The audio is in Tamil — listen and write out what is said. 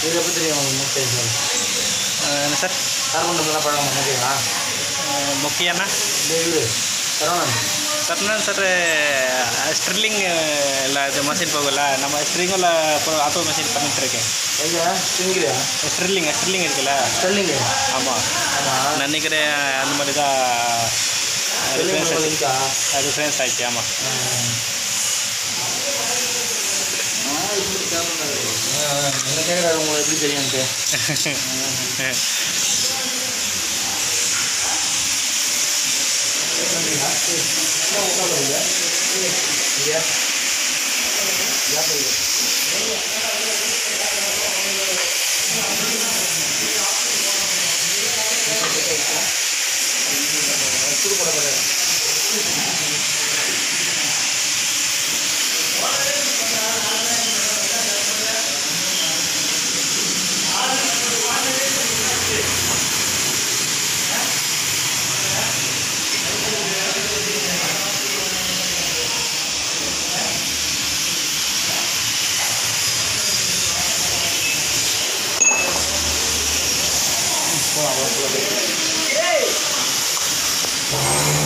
இது எப்படி தெரியும் உங்களுக்கு முக்கியம் சார் என்ன சார் கார்பன் நல்லா பழக்கம் முக்கியங்களா முக்கியம்னா இந்த இது சரவணன் ಸರ್ನ ಸರ್ ಸ್ಟ್ರಿಲ್ಲಿಂಗ್ ಎಲ್ಲ ಇದು ಮಷಿನ್ போகல நம்ம ஸ்ட்ரிங்கில் இப்போ ஆட்டோ மிஷின் பண்ணிட்டு இருக்கேன் எங்க சிங்கிரியா ஸ்ட்ரில்லிங் ஸ்ட்ரில்லிங் இருக்குல்ல ஸ்டெல்லிங்கு ஆமாம் ஆமாம் நான் நினைக்கிறேன் அந்த மாதிரி தான் ஸ்டெல்லிங் ரிஃபரன்ஸ் ஆச்சு இருக்கா ரிஃபரன்ஸ் ஆச்சு ஆமாம் என்ன கேட்குறாரு உங்களுக்கு எப்படி தெரியும்ட்டு போகலாம்